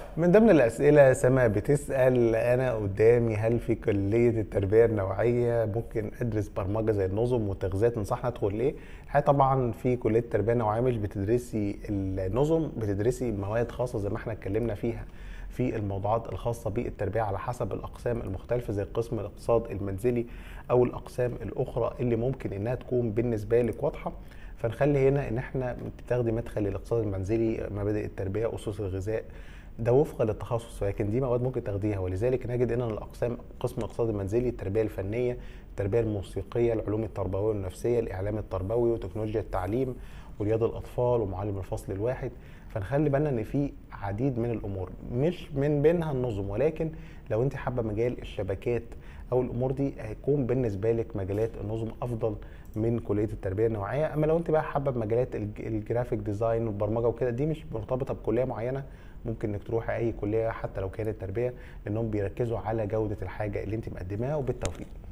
من ضمن الأسئلة سما بتسأل أنا قدامي هل في كلية التربية النوعية ممكن أدرس برمجة زي النظم والتغذية تنصحني أدخل إيه؟ الحقيقة طبعا في كلية التربية النوعية مش بتدرسي النظم بتدرسي مواد خاصة زي ما احنا اتكلمنا فيها في الموضوعات الخاصة بالتربية على حسب الأقسام المختلفة زي قسم الاقتصاد المنزلي أو الأقسام الأخرى اللي ممكن إنها تكون بالنسبة لك واضحة فنخلي هنا ان احنا تاخدي مدخل الاقتصاد المنزلي مبادئ التربيه اسس الغذاء ده وفقا للتخصص ولكن دي مواد ممكن تاخديها ولذلك نجد ان الاقسام قسم الاقتصاد المنزلي التربيه الفنيه التربيه الموسيقيه العلوم التربويه والنفسيه الاعلام التربوي وتكنولوجيا التعليم ورياض الاطفال ومعلم الفصل الواحد فنخلي بالنا ان في عديد من الامور مش من بينها النظم ولكن لو انت حابه مجال الشبكات او الامور دي هيكون بالنسبه لك مجالات النظم افضل من كليه التربيه النوعيه اما لو انت بقى حابه مجالات الجرافيك ديزاين والبرمجه وكده دي مش مرتبطه بكليه معينه ممكن انك تروحي اي كليه حتى لو كانت تربيه لانهم بيركزوا على جوده الحاجه اللي انت مقدماها وبالتوفيق